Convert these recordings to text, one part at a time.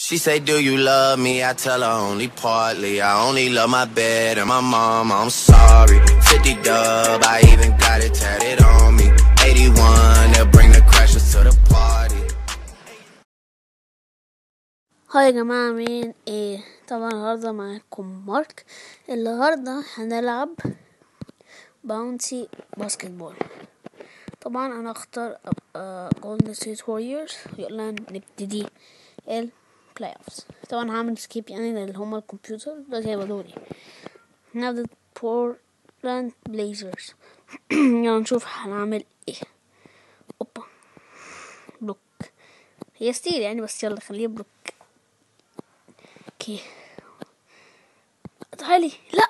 She say, Do you love me? I tell her only partly. I only love my bed and my mom. I'm sorry. 50 dub, I even got it tatted on me. 81, they'll bring the crashers to the party. هاي يا جماعة عاملين ايه طبعا النهاردة معاكم مارك النهاردة هنلعب باونسي باسكت بول طبعا انا اختار ابقى جولدن ستيت ووريرز يلا نبتدي البلاي اوفز طبعا هعمل سكيب يعني اللي هما الكمبيوتر دلوقتي هيبقى دوري نبدأ بورلاند بليزرز يلا نشوف هنعمل ايه اوبا بلوك هي ستيل يعني بس يلا خليه بلوك اوكي تعالي لا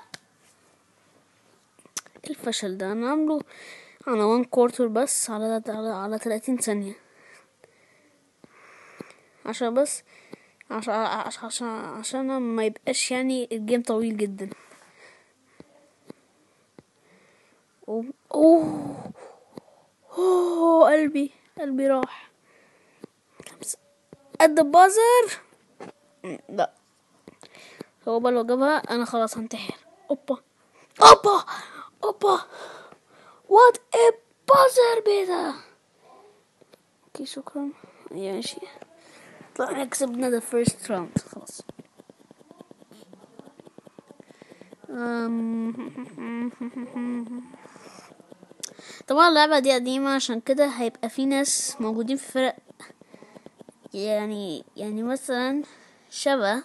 إيه الفشل ده انا عامله انا وان كورتر بس على على على 30 ثانية عشان بس عشان عشان عشان, عشان ما يبقاش يعني الجيم طويل جدا اوه اوه, أوه قلبي قلبي راح قد البازر لا هو بقى لو جابها انا خلاص هنتحر اوبا اوبا اوبا وات ا بازر بيتا اوكي شكرا أيوة، ماشي طلعنا كسبنا ذا فيرست راوند خلاص أم، طبعا اللعبة دي قديمة عشان كده هيبقى في ناس موجودين في فرق يعني يعني مثلا شبه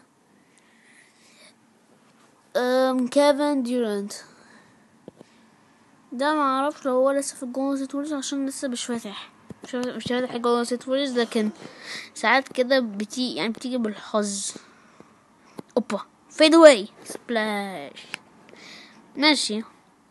أم كيفن ديورانت ده ما اعرفش لو هو لسه في الجولدن ستيت ووريرز عشان لسه مش فاتح مش فاتح- مش فاتح الجولدن ستيت ووريرز لكن ساعات كده بتيجي يعني بتيجي بالحظ اوبا فيد اواي سبلاش ماشي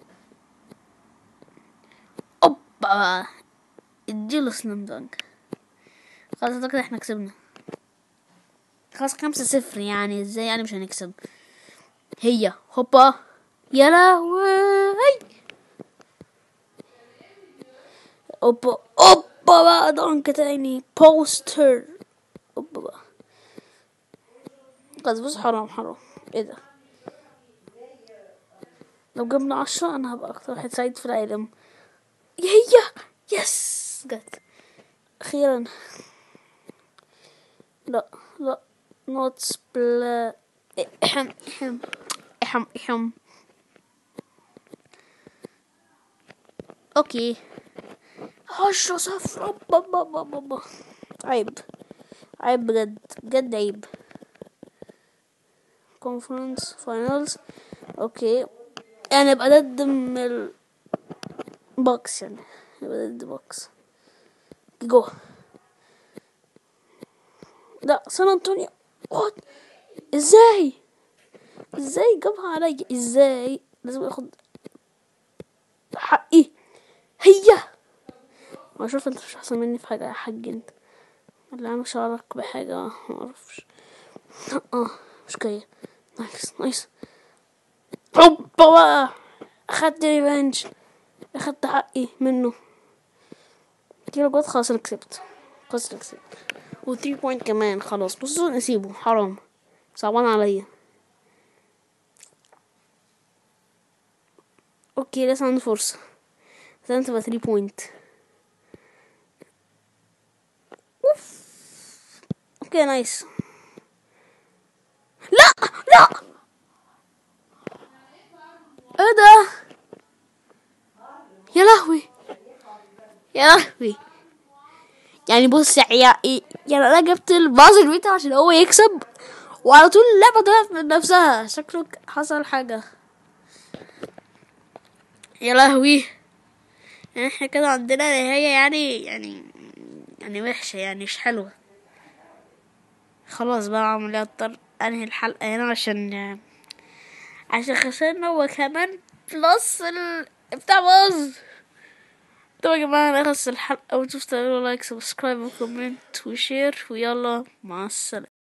اوبا اديله سلام دانك خلاص اعتقد احنا كسبنا خلاص خمسة صفر يعني ازاي يعني مش هنكسب هي هوبا يا لهوي اوبا اوبا بقى دانك تاني بوستر اوبا بقى خلاص بص حرام حرام ايه ده لو جبنا عشرة انا هبقى اكتر واحد سعيد في العالم هي يس جت اخيرا لا لا نوت سبلا احم احم احم احم اوكي عشرة صفر أوبا با با با با. عيب عيب بجد بجد عيب كونفرنس فاينلز اوكي يعني ابقى ضد من البوكس يعني يبقى ضد بوكس جو لا سان انطونيو وات ازاي ازاي جابها عليا ازاي لازم اخد حقي هي ما اشوف انت مش احسن مني في حاجه يا حاج انت اللي انا شعرك بحاجه ما اعرفش اه مش جايه نايس نايس اوبا بقى اخدت ريفنج اخدت حقي منه كيلو جوات خلاص انا كسبت خلاص انا كسبت و 3 بوينت كمان خلاص بصوا نسيبه حرام صعبان عليا اوكي لسه عندي فرصة لازم تبقى 3 بوينت اوف اوكي نايس لا لا ايه ده يا لهوي يا لهوي يعني بص يا يعني انا جبت البازل بتاعه عشان هو يكسب وعلى طول اللعبة ضعف من نفسها شكله ك- حصل حاجة يا لهوي يعني احنا كده عندنا نهاية يعني يعني يعني وحشة يعني مش حلوة خلاص بقى اعمل ايه اضطر انهي الحلقة هنا عشان عشان خسرنا وكمان بلس ال بتاع باظ طبعا يا جماعة انا اخلص الحلقة وتنسوا تعملوا لايك سبسكرايب وكومنت وشير ويلا مع السلامة